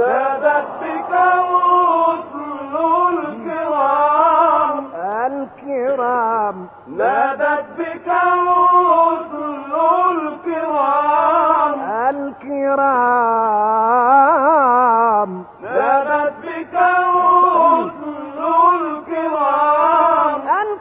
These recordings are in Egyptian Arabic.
نادت بك رسل الكرام الكرام نادت بك رسل الكرام الكرام نادت بك رسل الكرام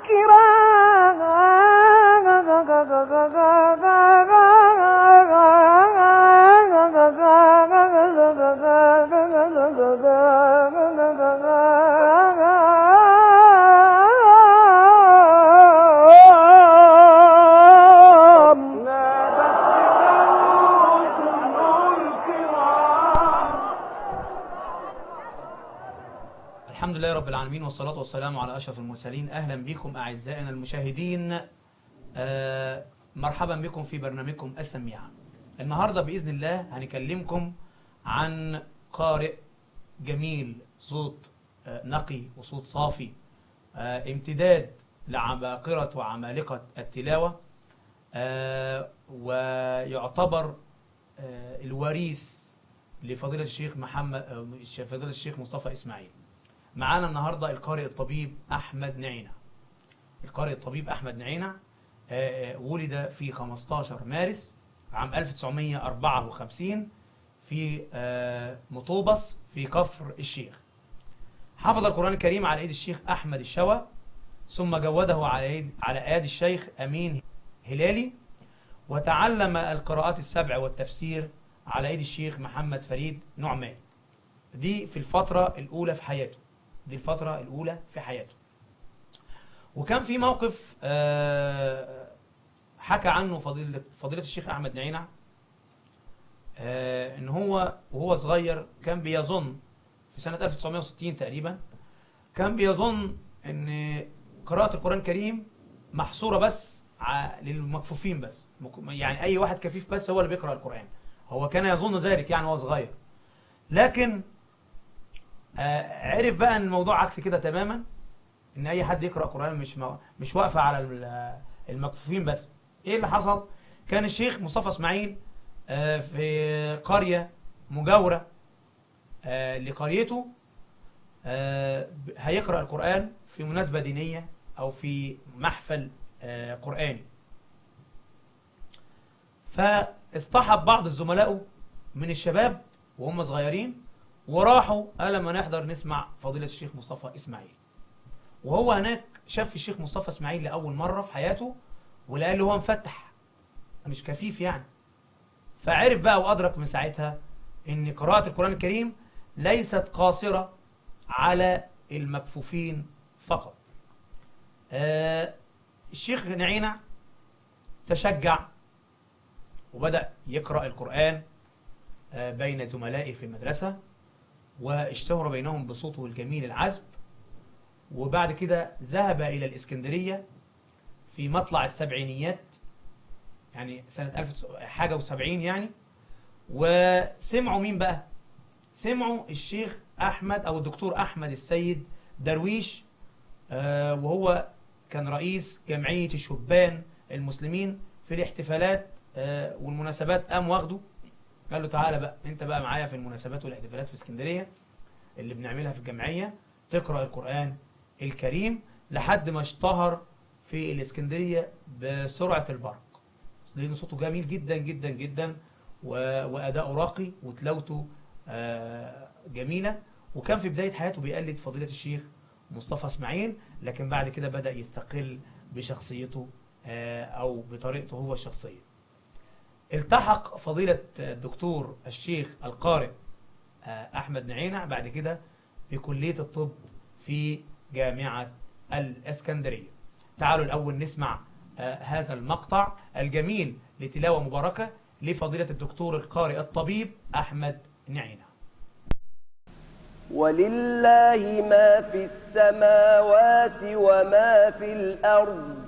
الكرام نادت بك رسل الكرام الحمد لله رب العالمين والصلاة والسلام على أشرف المرسلين أهلا بكم أعزائنا المشاهدين آه، مرحبا بكم في برنامجكم السميعة النهاردة بإذن الله هنكلمكم عن قارئ جميل صوت آه، نقي وصوت صافي آه، امتداد لعباقرة وعمالقة التلاوة آه، ويعتبر آه، الوريث لفضيلة الشيخ محمد آه، فضيلة الشيخ مصطفى إسماعيل معانا النهارده القارئ الطبيب احمد نعينه القارئ الطبيب احمد نعينه آه، آه، ولد في 15 مارس عام 1954 في آه، مطوبس في كفر الشيخ حفظ القرآن الكريم على ايد الشيخ احمد الشوى ثم جوده على ايد على ايد الشيخ امين هلالي وتعلم القراءات السبع والتفسير على ايد الشيخ محمد فريد نعمان دي في الفترة الأولى في حياته دي الفترة الأولى في حياته وكان في موقف آه، حكى عنه فضيلة, فضيلة الشيخ أحمد نعينة آه، إن هو وهو صغير كان بيظن في سنة 1960 تقريبا كان بيظن إن قراءة القرآن الكريم محصورة بس ع- للمكفوفين بس مك- يعني أي واحد كفيف بس هو اللي بيقرأ القرآن هو كان يظن ذلك يعني وهو صغير لكن آه، عرف بقى ان الموضوع عكس كده تماما ان اي حد يقرا قران مش مو... مش واقفه على ال- المكفوفين بس ايه اللي حصل كان الشيخ مصطفى اسماعيل آه، في قريه مجاوره آه، لقريته آه، ب- هيقرا القران في مناسبه دينيه او في محفل آه، قراني فاصطحب بعض الزملاء من الشباب وهم صغيرين وراحوا قال لما نحضر نسمع فضيلة الشيخ مصطفى إسماعيل وهو هناك شاف الشيخ مصطفى إسماعيل لأول مرة في حياته ولقى له هو مفتح مش كفيف يعني فعرف بقى وأدرك من ساعتها إن قراءة القرآن الكريم ليست قاصرة على المكفوفين فقط آه الشيخ نعينة تشجع وبدأ يقرأ القرآن آه، بين زملائه في المدرسة واشتهر بينهم بصوته الجميل العذب وبعد كده ذهب إلى الإسكندرية في مطلع السبعينيات يعني سنة 1000 حاجة وسبعين يعني وسمعوا مين بقى سمعوا الشيخ أحمد أو الدكتور أحمد السيد درويش آه، وهو كان رئيس جمعية الشبان المسلمين في الاحتفالات آه، والمناسبات قام واخده قال له تعالى بقى انت بقى معايا في المناسبات والاحتفالات في اسكندريه اللي بنعملها في الجمعيه تقرا القران الكريم لحد ما اشتهر في الاسكندريه بسرعه البرق لان صوته جميل جدا جدا جدا و- واداؤه راقي وتلاوته آه، جميله وكان في بدايه حياته بيقلد فضيله الشيخ مصطفى اسماعيل لكن بعد كده بدا يستقل بشخصيته آه، او بطريقته هو الشخصيه التحق فضيلة الدكتور الشيخ القارئ آه، أحمد نعينة بعد كده بكلية الطب في جامعة الإسكندرية تعالوا الأول نسمع آه، هذا المقطع الجميل لتلاوة مباركة لفضيلة الدكتور القارئ الطبيب أحمد نعينة ولله ما في السماوات وما في الأرض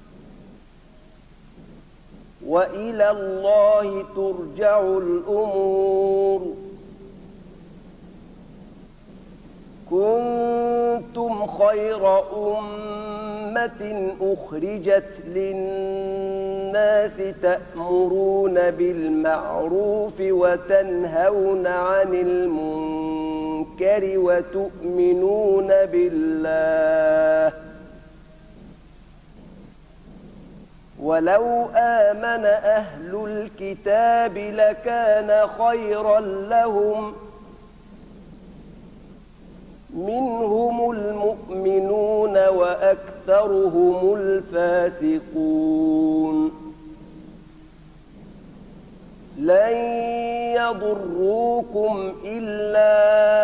وإلى الله ترجع الأمور كنتم خير أمة أخرجت للناس تأمرون بالمعروف وتنهون عن المنكر المنكر وتؤمنون بالله ولو آمن أهل الكتاب لكان خيرا لهم منهم المؤمنون وأكثرهم الفاسقون لن يضروكم إلا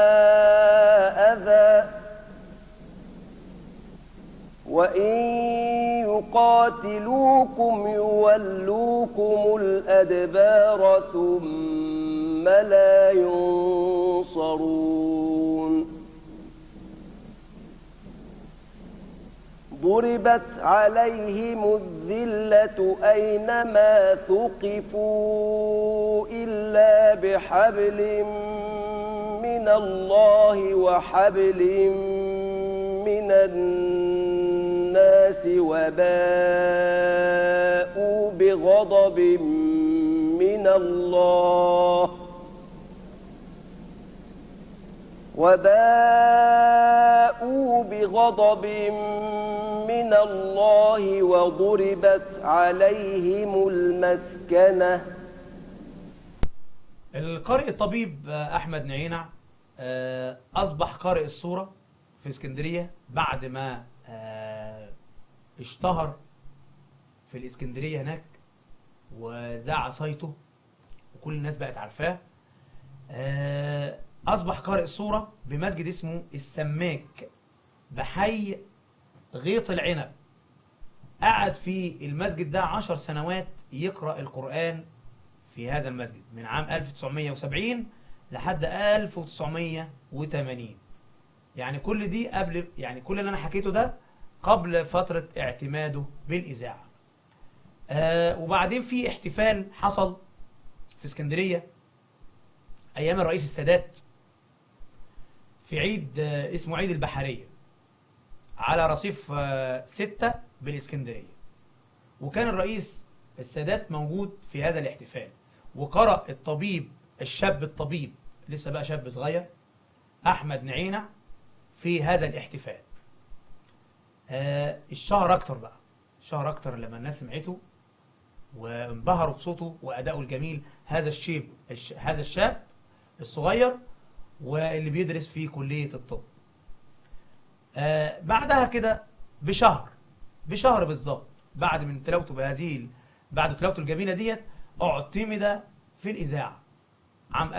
أذى وإن يقاتلوكم يولوكم الأدبار ثم لا ينصرون ضربت عليهم الذلة أينما ثقفوا إلا بحبل من الله وحبل من الناس وباءوا بغضب من الله وباءوا بغضب من الله وضربت عليهم المسكنة القارئ الطبيب آه، احمد نعينع آه، اصبح قارئ الصوره في اسكندريه بعد ما آه، اشتهر في الاسكندريه هناك وذاع صيته وكل الناس بقت عارفاه آه، اصبح قارئ الصوره بمسجد اسمه السماك بحي غيط العنب قعد في المسجد ده عشر سنوات يقرأ القرآن في هذا المسجد من عام 1970 لحد 1980 يعني كل دي قبل يعني كل اللي انا حكيته ده قبل فترة اعتماده بالإذاعة آه وبعدين في احتفال حصل في اسكندرية أيام الرئيس السادات في عيد آه اسمه عيد البحرية على رصيف آه ستة بالإسكندرية وكان الرئيس السادات موجود في هذا الاحتفال وقرأ الطبيب الشاب الطبيب لسه بقى شاب صغير أحمد نعينة في هذا الاحتفال آه الشهر أكتر بقى شهر أكتر لما الناس سمعته وانبهروا بصوته وأدائه الجميل هذا الشيب الش... هذا الشاب الصغير واللي بيدرس في كلية الطب آه بعدها كده بشهر بشهر بالظبط بعد من تلاوته بهذه ال- بعد تلاوته الجميلة ديت اعتمد في الإذاعة عام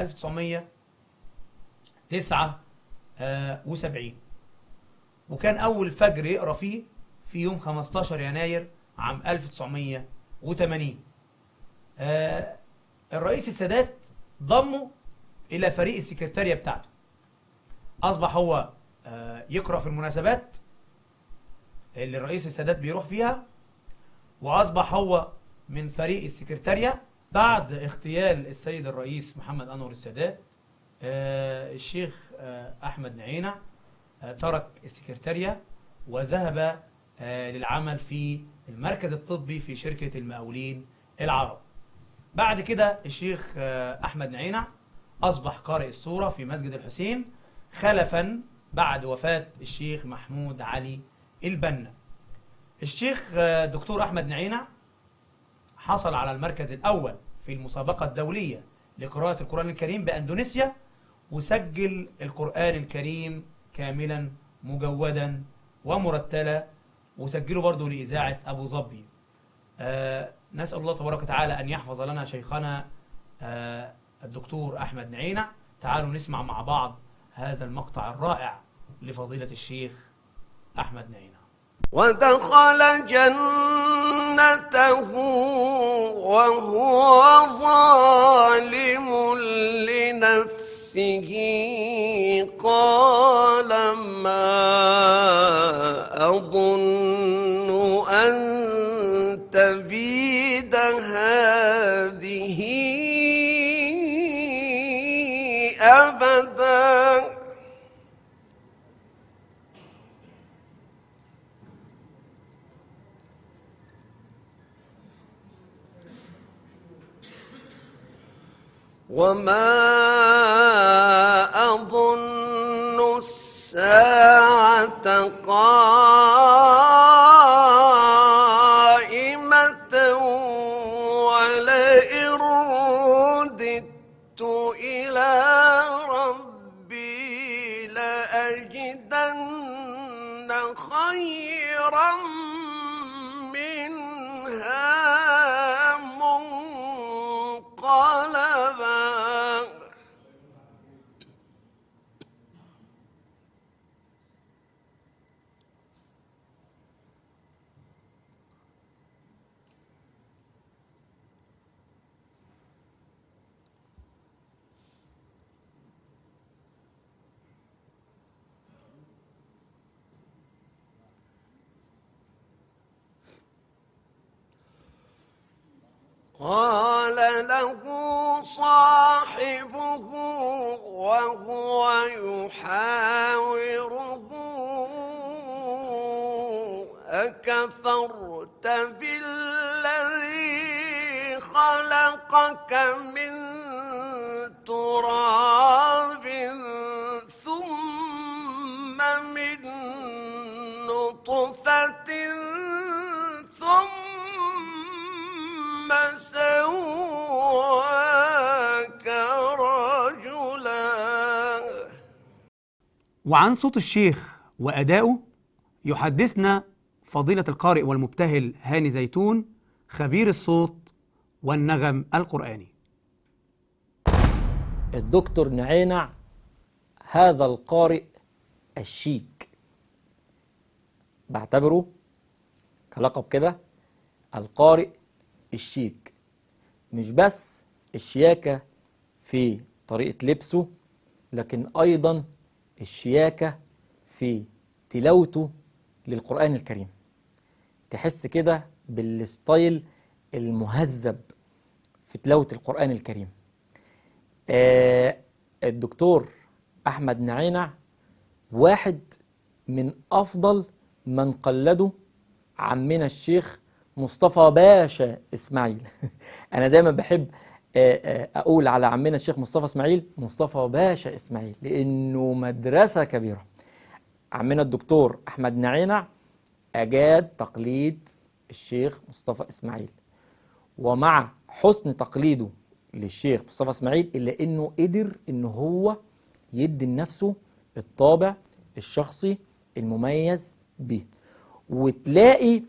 1979 وكان أول فجر يقرأ فيه في يوم 15 يناير عام 1980 آه، الرئيس السادات ضمه إلى فريق السكرتارية بتاعته أصبح هو آه، يقرأ في المناسبات اللي الرئيس السادات بيروح فيها وأصبح هو من فريق السكرتارية بعد اغتيال السيد الرئيس محمد أنور السادات آه، الشيخ آه، أحمد نعينة آه، ترك السكرتارية وذهب آه، للعمل في المركز الطبي في شركة المقاولين العرب بعد كده الشيخ آه، أحمد نعينة أصبح قارئ السورة في مسجد الحسين خلفا بعد وفاة الشيخ محمود علي البنا الشيخ آه، دكتور أحمد نعينة حصل على المركز الأول في المسابقة الدولية لقراءة القرآن الكريم بأندونيسيا وسجل القرآن الكريم كاملا مجودا ومرتلا وسجله برضه لإذاعة أبو ظبي آه نسأل الله تبارك وتعالى أن يحفظ لنا شيخنا آه الدكتور أحمد نعينة تعالوا نسمع مع بعض هذا المقطع الرائع لفضيلة الشيخ أحمد نعينة ودخل جنته وهو ظالم لنفسه قال ما أظن أن تبيد هذه أبداً وما أظن الساعة قائمة ولئن رددت إلى ربي لأجدن خيرا منها منقلبا قال له صاحبه وهو يحاوره أكفرت بالذي خلقك من تراب ثم من نطفة ثم سواك رجلا وعن صوت الشيخ وأدائه يحدثنا فضيلة القارئ والمبتهل هاني زيتون خبير الصوت والنغم القرآني الدكتور نعينع هذا القارئ الشيك بعتبره كلقب كده القارئ الشيك مش بس الشياكة في طريقة لبسه لكن أيضا الشياكة في تلاوته للقرآن الكريم تحس كده بالستايل المهذب في تلاوة القرآن الكريم آه الدكتور أحمد نعينع واحد من أفضل من قلده عمنا الشيخ مصطفى باشا إسماعيل أنا دايما بحب آه، آه، أقول على عمنا الشيخ مصطفى إسماعيل مصطفى باشا إسماعيل لأنه مدرسة كبيرة عمنا الدكتور أحمد نعينع أجاد تقليد الشيخ مصطفى إسماعيل ومع حسن تقليده للشيخ مصطفى اسماعيل الا انه قدر ان هو يدي لنفسه الطابع الشخصي المميز به وتلاقي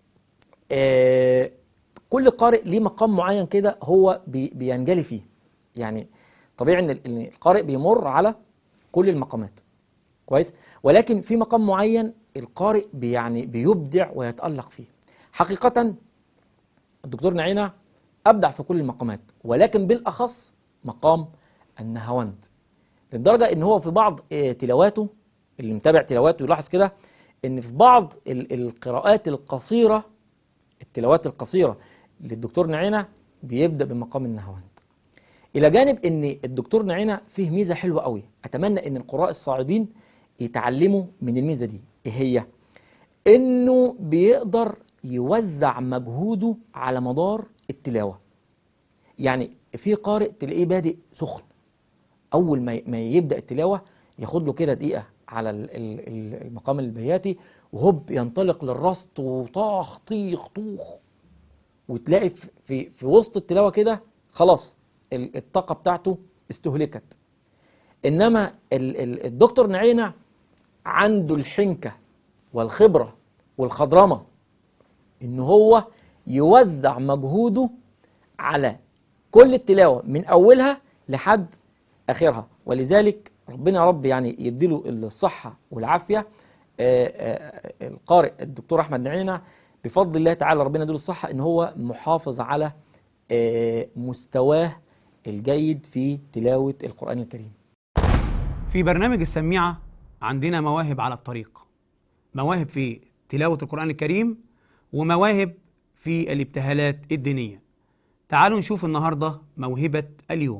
آه كل قارئ ليه مقام معين كده هو بي بينجلي فيه يعني طبيعي ان ال- إن القارئ بيمر على كل المقامات كويس ولكن في مقام معين القارئ بي يعني بيبدع ويتألق فيه حقيقة الدكتور نعينة أبدع في كل المقامات ولكن بالأخص مقام النهاوند لدرجة إن هو في بعض آه، تلاواته اللي متابع تلاواته يلاحظ كده إن في بعض ال- القراءات القصيرة التلاوات القصيرة للدكتور نعينة بيبدأ بمقام النهاوند إلى جانب إن الدكتور نعينة فيه ميزة حلوة قوي أتمنى إن القراء الصاعدين يتعلموا من الميزة دي إيه هي؟ إنه بيقدر يوزع مجهوده على مدار التلاوة يعني في قارئ تلاقيه بادئ سخن أول ما ما يبدأ التلاوة ياخد له كده دقيقة على ال- ال- ال- المقام البياتي وهوب ينطلق للرصد وطاخ طيخ طوخ وتلاقي في في, في وسط التلاوة كده خلاص ال- الطاقة بتاعته استهلكت إنما ال- ال- الدكتور نعينة عنده الحنكة والخبرة والخضرمة إن هو يوزع مجهوده على كل التلاوة من أولها لحد آخرها ولذلك ربنا يا رب يعني يديله الصحة والعافية آه، آه، القارئ الدكتور أحمد نعينة بفضل الله تعالى ربنا يديله الصحة إن هو محافظ على آه، مستواه الجيد في تلاوة القرآن الكريم في برنامج السميعة عندنا مواهب على الطريق مواهب في تلاوة القرآن الكريم ومواهب في الابتهالات الدينية تعالوا نشوف النهاردة موهبة اليوم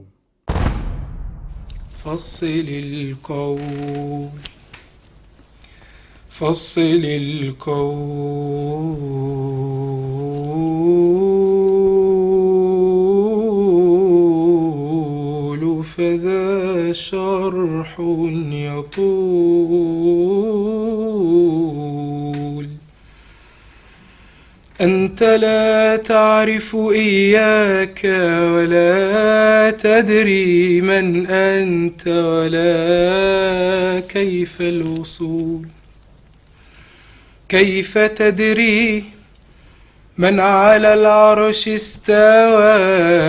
فصل القول فصل القول فذا شرح يطول أنت لا تعرف إياك ولا تدري من أنت ولا كيف الوصول كيف تدري من على العرش استوى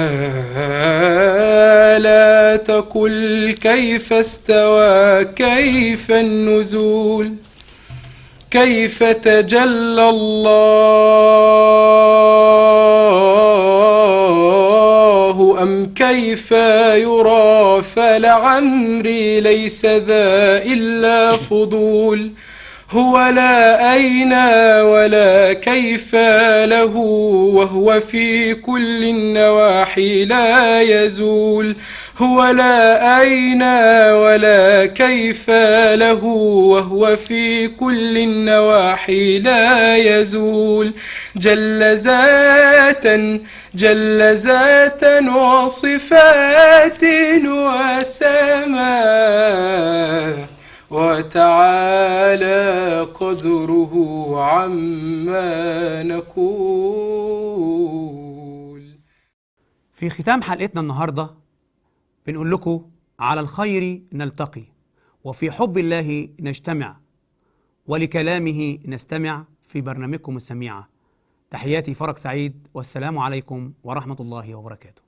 لا تقل كيف استوى كيف النزول كيف تجلى الله أم كيف يرى فلعمري ليس ذا إلا فضول هو لا أين ولا كيف له وهو في كل النواحي لا يزول هو لا أين ولا كيف له وهو في كل النواحي لا يزول جل ذاتا جل ذاتا وصفات وسماء وتعالى قدره عما نقول في ختام حلقتنا النهارده بنقول لكم على الخير نلتقي وفي حب الله نجتمع ولكلامه نستمع في برنامجكم السميعة تحياتي فرج سعيد والسلام عليكم ورحمة الله وبركاته